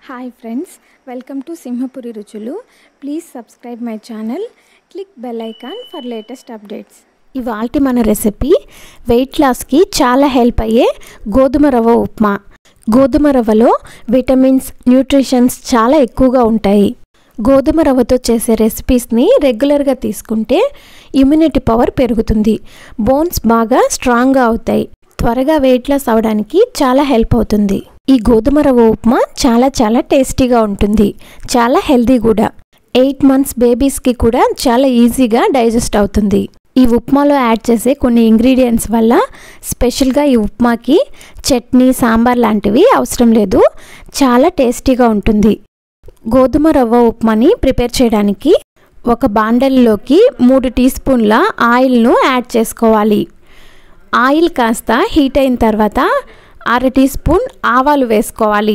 hi friends welcome to Simhapuri Ruchulu please subscribe my channel click bell icon for latest updates ఇవాల్టి మన recipe wait లాస్కి చాలా help అయ్యే గోధుమ రవ్వ ఉప్మా గోధుమ రవ్వలో విటమిన్స్ న్యూట్రిషన్స్ చాలా ఎక్కువగా ఉంటాయి గోధుమ రవ్వతో చేసే రెసిపీస్ని రెగ్యులర్గా తీసుకుంటే ఇమ్యూనిటీ పవర్ పెరుగుతుంది బోన్స్ బాగా స్ట్రాంగ్గా అవుతాయి త్వరగా వెయిట్ లాస్ అవడానికి చాలా హెల్ప్ అవుతుంది ఈ గోధుమ రవ్వ ఉప్మా చాలా చాలా టేస్టీగా ఉంటుంది చాలా హెల్దీ కూడా ఎయిట్ మంత్స్ బేబీస్కి కూడా చాలా ఈజీగా డైజెస్ట్ అవుతుంది ఈ ఉప్మాలో యాడ్ చేసే కొన్ని ఇంగ్రీడియంట్స్ వల్ల స్పెషల్గా ఈ ఉప్మాకి చట్నీ సాంబార్ లాంటివి అవసరం లేదు చాలా టేస్టీగా ఉంటుంది గోధుమ రవ్వ ఉప్మాని ప్రిపేర్ చేయడానికి ఒక బాండల్లోకి మూడు టీ స్పూన్ల ఆయిల్ను యాడ్ చేసుకోవాలి ఆయిల్ కాస్త హీట్ అయిన తర్వాత అర టీ స్పూన్ ఆవాలు వేసుకోవాలి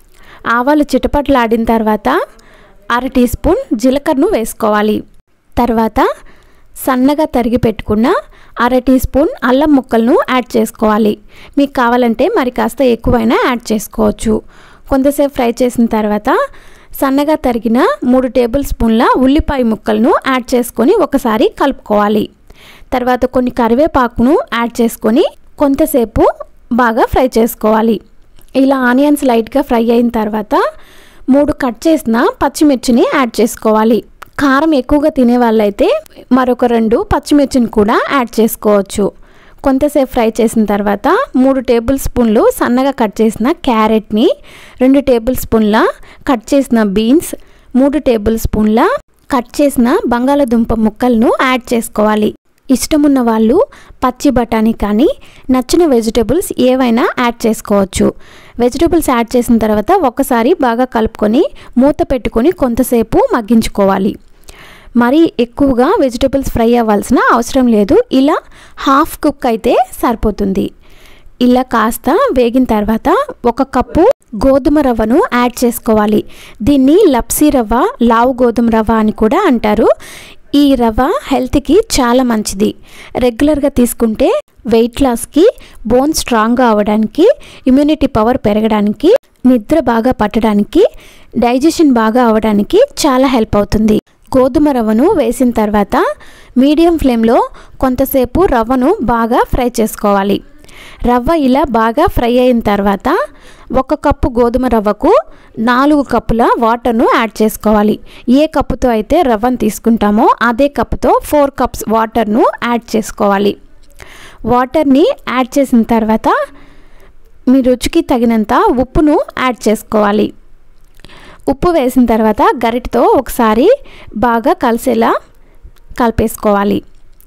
ఆవాలు చిటపట్లాడిన తర్వాత అర టీ స్పూన్ జీలకర్రను వేసుకోవాలి తర్వాత సన్నగా తరిగి పెట్టుకున్న అర టీ స్పూన్ అల్లం ముక్కలను యాడ్ చేసుకోవాలి మీకు కావాలంటే మరి కాస్త ఎక్కువైనా యాడ్ చేసుకోవచ్చు కొంతసేపు ఫ్రై చేసిన తర్వాత సన్నగా తరిగిన మూడు టేబుల్ స్పూన్ల ఉల్లిపాయ ముక్కలను యాడ్ చేసుకొని ఒకసారి కలుపుకోవాలి తర్వాత కొన్ని కరివేపాకును యాడ్ చేసుకొని కొంతసేపు బాగా ఫ్రై చేసుకోవాలి ఇలా ఆనియన్స్ లైట్గా ఫ్రై అయిన తర్వాత మూడు కట్ చేసిన పచ్చిమిర్చిని యాడ్ చేసుకోవాలి కారం ఎక్కువగా తినే వాళ్ళైతే మరొక రెండు పచ్చిమిర్చిని కూడా యాడ్ చేసుకోవచ్చు కొంతసేపు ఫ్రై చేసిన తర్వాత మూడు టేబుల్ స్పూన్లు సన్నగా కట్ చేసిన క్యారెట్ని రెండు టేబుల్ స్పూన్ల కట్ చేసిన బీన్స్ మూడు టేబుల్ స్పూన్ల కట్ చేసిన బంగాళదుంప ముక్కలను యాడ్ చేసుకోవాలి ఇష్టమున్న వాళ్ళు పచ్చి బఠానీ కానీ నచ్చిన వెజిటేబుల్స్ ఏవైనా యాడ్ చేసుకోవచ్చు వెజిటేబుల్స్ యాడ్ చేసిన తర్వాత ఒకసారి బాగా కలుపుకొని మూత పెట్టుకొని కొంతసేపు మగ్గించుకోవాలి మరీ ఎక్కువగా వెజిటేబుల్స్ ఫ్రై అవ్వాల్సిన అవసరం లేదు ఇలా హాఫ్ కుక్ అయితే సరిపోతుంది ఇలా కాస్త వేగిన తర్వాత ఒక కప్పు గోధుమ రవ్వను యాడ్ చేసుకోవాలి దీన్ని లప్సీ రవ్వ లావు గోధుమ రవ్వ అని కూడా అంటారు ఈ రవ్వ హెల్త్కి చాలా మంచిది రెగ్యులర్గా తీసుకుంటే వెయిట్ లాస్కి బోన్ స్ట్రాంగ్గా అవ్వడానికి ఇమ్యూనిటీ పవర్ పెరగడానికి నిద్ర బాగా పట్టడానికి డైజెషన్ బాగా అవ్వడానికి చాలా హెల్ప్ అవుతుంది గోధుమ రవ్వను వేసిన తర్వాత మీడియం ఫ్లేమ్లో కొంతసేపు రవ్వను బాగా ఫ్రై చేసుకోవాలి రవ్వ ఇలా బాగా ఫ్రై అయిన తర్వాత ఒక కప్పు గోధుమ రవ్వకు నాలుగు కప్పుల వాటర్ను యాడ్ చేసుకోవాలి ఏ కప్పుతో అయితే రవ్వను తీసుకుంటామో అదే కప్పుతో ఫోర్ కప్స్ వాటర్ను యాడ్ చేసుకోవాలి వాటర్ని యాడ్ చేసిన తర్వాత మీ రుచికి తగినంత ఉప్పును యాడ్ చేసుకోవాలి ఉప్పు వేసిన తర్వాత గరిటతో ఒకసారి బాగా కలిసేలా కలిపేసుకోవాలి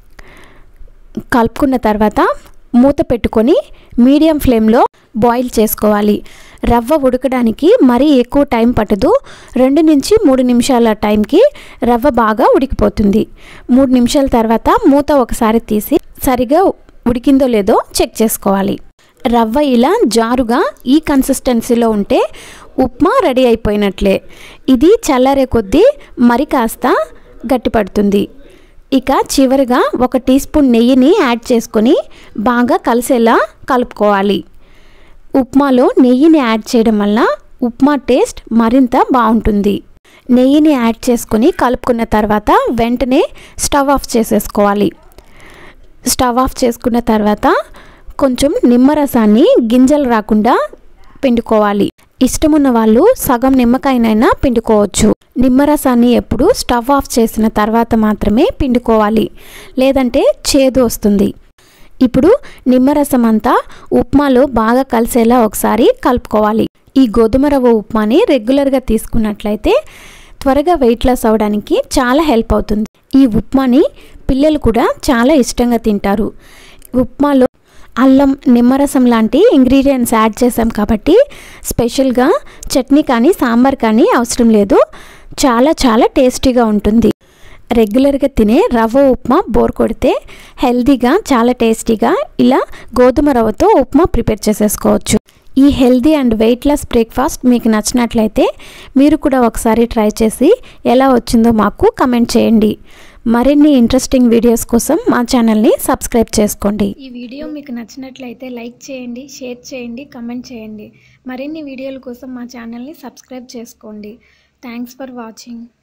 కలుపుకున్న తర్వాత మూత పెట్టుకొని మీడియం ఫ్లేమ్లో బాయిల్ చేసుకోవాలి రవ్వ ఉడకడానికి మరీ ఎక్కువ టైం పట్టదు రెండు నుంచి మూడు నిమిషాల టైంకి రవ్వ బాగా ఉడికిపోతుంది మూడు నిమిషాల తర్వాత మూత ఒకసారి తీసి సరిగా ఉడికిందో లేదో చెక్ చేసుకోవాలి రవ్వ ఇలా జారుగా ఈ కన్సిస్టెన్సీలో ఉంటే ఉప్మా రెడీ అయిపోయినట్లే ఇది చల్లారే కొద్దీ మరి కాస్త గట్టిపడుతుంది ఇక చివరిగా ఒక టీ స్పూన్ నెయ్యిని యాడ్ చేసుకొని బాగా కలిసేలా కలుపుకోవాలి ఉప్మాలో నెయ్యిని యాడ్ చేయడం వల్ల ఉప్మా టేస్ట్ మరింత బాగుంటుంది నెయ్యిని యాడ్ చేసుకొని కలుపుకున్న తర్వాత వెంటనే స్టవ్ ఆఫ్ చేసేసుకోవాలి స్టవ్ ఆఫ్ చేసుకున్న తర్వాత కొంచెం నిమ్మరసాన్ని గింజలు రాకుండా పిండుకోవాలి ఇష్టమున్న వాళ్ళు సగం నిమ్మకాయనైనా పిండుకోవచ్చు నిమ్మరసాన్ని ఎప్పుడు స్టవ్ ఆఫ్ చేసిన తర్వాత మాత్రమే పిండుకోవాలి లేదంటే చేదు వస్తుంది ఇప్పుడు నిమ్మరసం అంతా ఉప్మాలో బాగా కలిసేలా ఒకసారి కలుపుకోవాలి ఈ గోధుమ రవ్వ ఉప్మాని రెగ్యులర్గా తీసుకున్నట్లయితే త్వరగా వెయిట్ లాస్ అవ్వడానికి చాలా హెల్ప్ అవుతుంది ఈ ఉప్మాని పిల్లలు కూడా చాలా ఇష్టంగా తింటారు ఉప్మాలో అల్లం నిమ్మరసం లాంటి ఇంగ్రీడియంట్స్ యాడ్ చేసాం కాబట్టి స్పెషల్గా చట్నీ కానీ సాంబార్ కానీ అవసరం లేదు చాలా చాలా టేస్టీగా ఉంటుంది రెగ్యులర్గా తినే రవ్వ ఉప్మా బోర్ కొడితే హెల్తీగా చాలా టేస్టీగా ఇలా గోధుమ రవ్వతో ఉప్మా ప్రిపేర్ చేసేసుకోవచ్చు ఈ healthy and weight loss breakfast మీకు నచ్చినట్లయితే మీరు కూడా ఒకసారి ట్రై చేసి ఎలా వచ్చిందో మాకు కమెంట్ చేయండి మరిన్ని ఇంట్రెస్టింగ్ వీడియోస్ కోసం మా ఛానల్ని సబ్స్క్రైబ్ చేసుకోండి ఈ వీడియో మీకు నచ్చినట్లయితే లైక్ చేయండి షేర్ చేయండి కమెంట్ చేయండి మరిన్ని వీడియోల కోసం మా ఛానల్ని సబ్స్క్రైబ్ చేసుకోండి థ్యాంక్స్ ఫర్ వాచింగ్